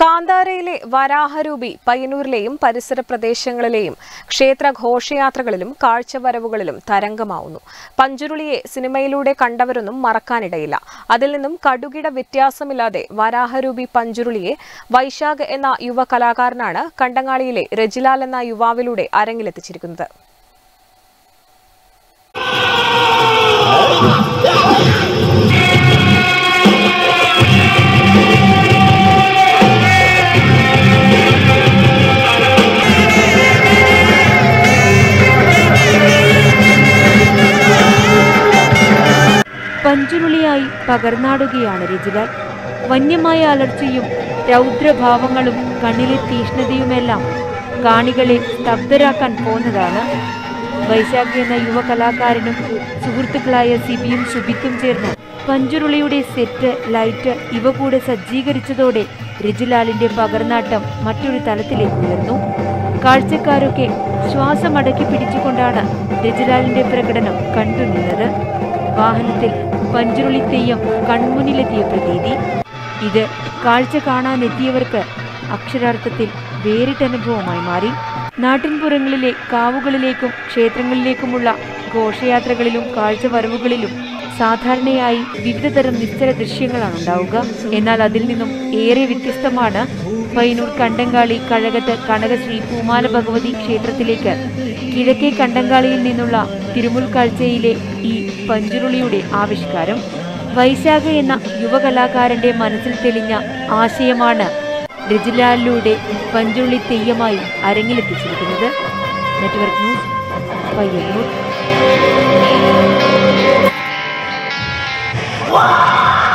കാന്താരയിലെ വരാഹരൂപി പയ്യന്നൂരിലെയും പരിസര പ്രദേശങ്ങളിലെയും ക്ഷേത്ര ഘോഷയാത്രകളിലും കാഴ്ചവരവുകളിലും തരംഗമാവുന്നു പഞ്ചുരുളിയെ സിനിമയിലൂടെ കണ്ടവരൊന്നും മറക്കാനിടയില്ല അതിൽ നിന്നും കടുകിട വ്യത്യാസമില്ലാതെ വരാഹരൂപി പഞ്ചുരുളിയെ വൈശാഖ് എന്ന യുവ കലാകാരനാണ് കണ്ടങ്ങാളിയിലെ രജിലാൽ എന്ന യുവാവിലൂടെ അരങ്ങിലെത്തിച്ചിരിക്കുന്നത് പഞ്ചുരുളിയായി പകർന്നാടുകയാണ് രജിലാൽ വന്യമായ അലർച്ചയും രൗദ്രഭാവങ്ങളും കണ്ണിലെ തീഷ്ണതയുമെല്ലാം കാണികളെ സ്തബ്ധരാക്കാൻ പോന്നതാണ് വൈശാഖ് എന്ന യുവ കലാകാരനും സുഹൃത്തുക്കളായ സിബിയും ശുഭിക്കും ചേർന്ന് പഞ്ചുരുളിയുടെ സെറ്റ് ലൈറ്റ് ഇവ കൂടെ സജ്ജീകരിച്ചതോടെ രജിലാലിന്റെ പകർന്നാട്ടം മറ്റൊരു തലത്തിലേക്ക് ഉയർന്നു കാഴ്ചക്കാരൊക്കെ ശ്വാസമടക്കി പിടിച്ചുകൊണ്ടാണ് രജിലാലിന്റെ പ്രകടനം കണ്ടുനിന്നത് വാഹനത്തിൽ പഞ്ചുരുളി തെയ്യം കൺമുന്നിലെത്തിയ പ്രതീതി ഇത് കാഴ്ച കാണാനെത്തിയവർക്ക് അക്ഷരാർത്ഥത്തിൽ വേറിട്ടനുഭവമായി മാറി നാട്ടിൻപുറങ്ങളിലെ കാവുകളിലേക്കും ക്ഷേത്രങ്ങളിലേക്കുമുള്ള ഘോഷയാത്രകളിലും കാഴ്ചവരവുകളിലും സാധാരണയായി വിവിധതരം നിശ്ചല ദൃശ്യങ്ങളാണ് ഉണ്ടാവുക എന്നാൽ അതിൽ നിന്നും ഏറെ വ്യത്യസ്തമാണ് പയ്യന്നൂർ കണ്ടങ്കാളി കഴകത്ത് കനകശ്രീ പൂമാല ഭഗവതി ക്ഷേത്രത്തിലേക്ക് കിഴക്കേ കണ്ടങ്കാളിയിൽ നിന്നുള്ള തിരുമുൽ കാഴ്ചയിലെ ഈ പഞ്ചുരുളിയുടെ ആവിഷ്കാരം വൈശാഖ എന്ന യുവകലാകാരന്റെ മനസ്സിൽ തെളിഞ്ഞ ആശയമാണ് രജിലാലിലൂടെ പഞ്ചുള്ളി തെയ്യമായി അരങ്ങിലെത്തിച്ചിരിക്കുന്നത് നെറ്റ്വർക്ക് ന്യൂസ് പയ്യന്നൂർ